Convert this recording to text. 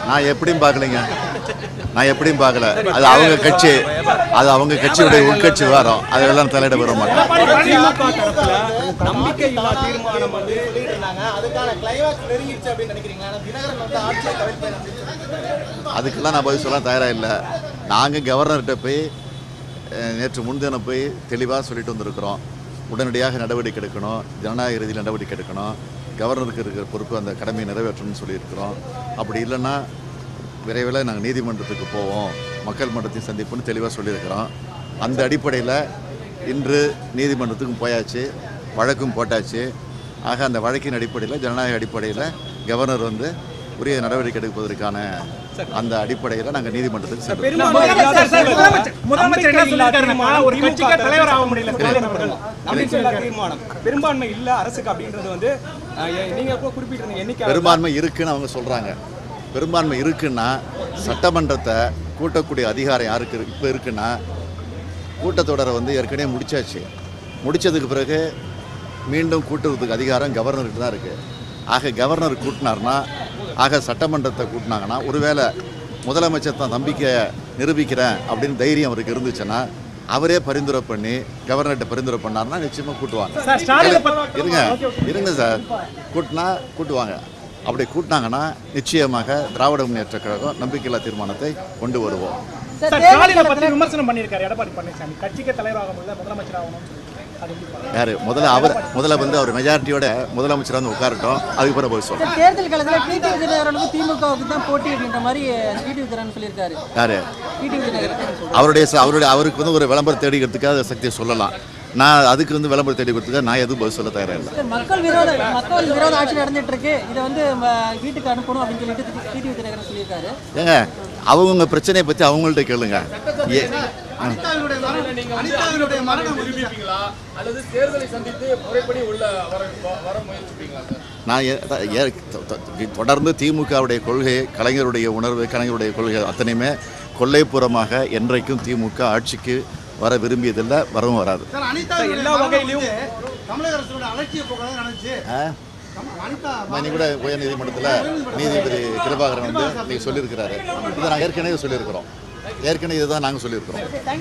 நான் எப்படியும் பார்க்கலைங்க நான் எப்படியும் பார்க்கல அது அவங்க கட்சி அது அவங்க கட்சியுடைய உள்கட்சி விவகாரம் அதெல்லாம் தலையிட விட மாட்டேன் திமுக தரப்புல நம்பிக்கை இல்லா தீர்மானம் வந்து சொல்லிட்டு இருந்தாங்க அதுக்கான கிளைமாக்ஸ் நெருங்கிடுச்சு அப்படின்னு நினைக்கிறீங்களா ஆனா தினகரன் வந்து ஆட்சியை கவிழ்ப்பேன் அப்படின்னு சொல்லிட்டு அதுக்கெல்லாம் நான் பதில் சொல்ல தயாராக இல்லை நாங்கள் கவர்னர்கிட்ட போய் அஹ், நேற்று முன்தினம் போய் தெளிவாக சொல்லிட்டு வந்திருக்கிறோம் உடனடியாக நடவடிக்கை எடுக்கணும் ஜனநாயக ரீதியில் நடவடிக்கை எடுக்கணும் கவர்னருக்கு இருக்கிற பொறுப்பு அந்த கடமையை நிறைவேற்றணும்னு சொல்லியிருக்கிறோம் அப்படி இல்லைன்னா விரைவில் நாங்கள் நீதிமன்றத்துக்கு போவோம் மக்கள் மன்றத்தை சந்திப்புன்னு தெளிவாக சொல்லியிருக்கிறோம் அந்த அடிப்படையில் இன்று நீதிமன்றத்துக்கும் போயாச்சு வழக்கும் போட்டாச்சு ஆக அந்த வழக்கின் அடிப்படையில் ஜனநாயக அடிப்படையில் கவர்னர் வந்து உரிய நடவடிக்கை எடுப்பதற்கான அந்த அடிப்படையில் நாங்கள் நீதிமன்றத்துக்கு சென்றோம் பெரும்பான்மை இல்லாத முதலமைச்சர் முதலமைச்சர் என்ன சொல்லியிருக்காருன்னா ஒரு திமுக கட்சிக்கே தலைவர் ஆக முடியல திமுக ஸ்டாலின் அவர்கள் நம்பிக்கை இல்லா தீர்மானம் பெரும்பான்மை இல்ல அரசுக்கு அப்படின்றது வந்து அஹ், எ- நீங்க கூட குறிப்பிட்டிருந்த எண்ணிக்கை பெரும்பான்மை இருக்குன்னு அவங்க சொல்கிறாங்க பெரும்பான்மை இருக்குன்னா சட்டமன்றத்தை கூட்டக்கூடிய அதிகாரம் யாருக்கு இருக்கு இப்போ இருக்குன்னா கூட்டத்தொடரை வந்து ஏற்கனவே முடிச்சாச்சு முடிச்சதுக்கு பிறகு மீண்டும் கூட்டுறதுக்கு அதிகாரம் கவர்னருக்கு தான் இருக்குது ஆக கவர்னர் கூட்டினார்னா ஆக சட்டமன்றத்தை கூட்டினாங்கன்னா ஒருவேளை முதலமைச்சர் தான் நம்பிக்கையை நிரூபிக்கிறேன் அப்படின்னு தைரியம் அவருக்கு இருந்துச்சுன்னா அவரே பரிந்துரை பண்ணி கவர்னர்கிட்ட பரிந்துரை பண்ணார்னா நிச்சயமாக கூட்டுவாங்க சார் ஸ்டாலினை பத்தி- இருங்க இருங்க சார் கூட்டினா கூட்டுவாங்க அப்படி கூட்டினாங்கன்னா நிச்சயமாக திராவிட முன்னேற்ற கழகம் நம்பிக்கையில்லா தீர்மானத்தை கொண்டு வருவோம் சார் ஸ்டாலினை பத்தி விமர்சனம் பண்ணியிருக்காரு எடப்பாடி பழனிசாமி கட்சிக்கே தலைவர் ஆக முடியல முதலமைச்சர் ஆகணும்னு சொல்லிட்டு அது எப்படி பாருங்க? யார் முதல்ல அவர் முதல்ல வந்து அவர் மெஜாரிட்டியோட முதலமைச்சர் வந்து உட்காரட்டும் அதுக்கு பிறகு போய் சொல்கிறேன் தேர்தல் காலத்தில் டிடிவி தினகரனுக்கு திமுகவுக்கு தான் போட்டி அப்படின்ற மாதிரி டிடிவி தினகரன் சொல்லியிருக்காரு யார் டிடிவி தினகரன் அவருடைய ச- அவருடைய அவருக்கு வந்து ஒரு விளம்பரம் தேடிக்கிறதுக்காக சக்தியை சொல்லலாம் நான் அதுக்கு வந்து விளம்பரம் தேடி கொடுத்துக்க நான் எதுவும் பதில் சொல்ல தயாராக இல்லை சார், மக்கள் விரோத மக்கள் விரோத ஆட்சி நடந்துட்டு இருக்கு இதை வந்து ம, வீட்டுக்கு அனுப்பணும் அப்படின்னு சொல்லிட்டு டிடிவி தினகரன் சொல்லியிருக்காரு ஏங்க அவங்கவுங்க பிரச்சனையை பற்றி அவங்கள்ட்ட கேளுங்க ஏ ஆ. அனிதாவினுடைய மரணம் அல்லது தேர்தலை சந்தித்து முறைப்படி உள்ள வர வர முயற்சிப்பீங்களா சார் நான் ஏ- த- ஏ- தொ- தொ- தொடர்ந்து திமுகவுடைய கொள்கை கலைஞருடைய உணர்வு கலைஞருடைய கொள்கை அத்தனையுமே கொள்ளைப்புறமாக என்றைக்கும் திமுக ஆட்சிக்கு வர விரும்பியதில்லை வரவும் வராது சார் அனிதா எல்லா வகையிலும் தமிழக அரசோட அலட்சிய போக்கதான் நினைச்சு ஆ? அனிதா நீ கூட உயர் நீதிமன்றத்தில் நீதிபதி கிருபாகரன் வந்து நீ சொல்லியிருக்கிறாரு இதை நாங்கள் ஏற்கனவே சொல்லியிருக்கிறோம் ஏற்கனவே இதுதான் நாங்கள் சொல்லியிருக்கிறோம்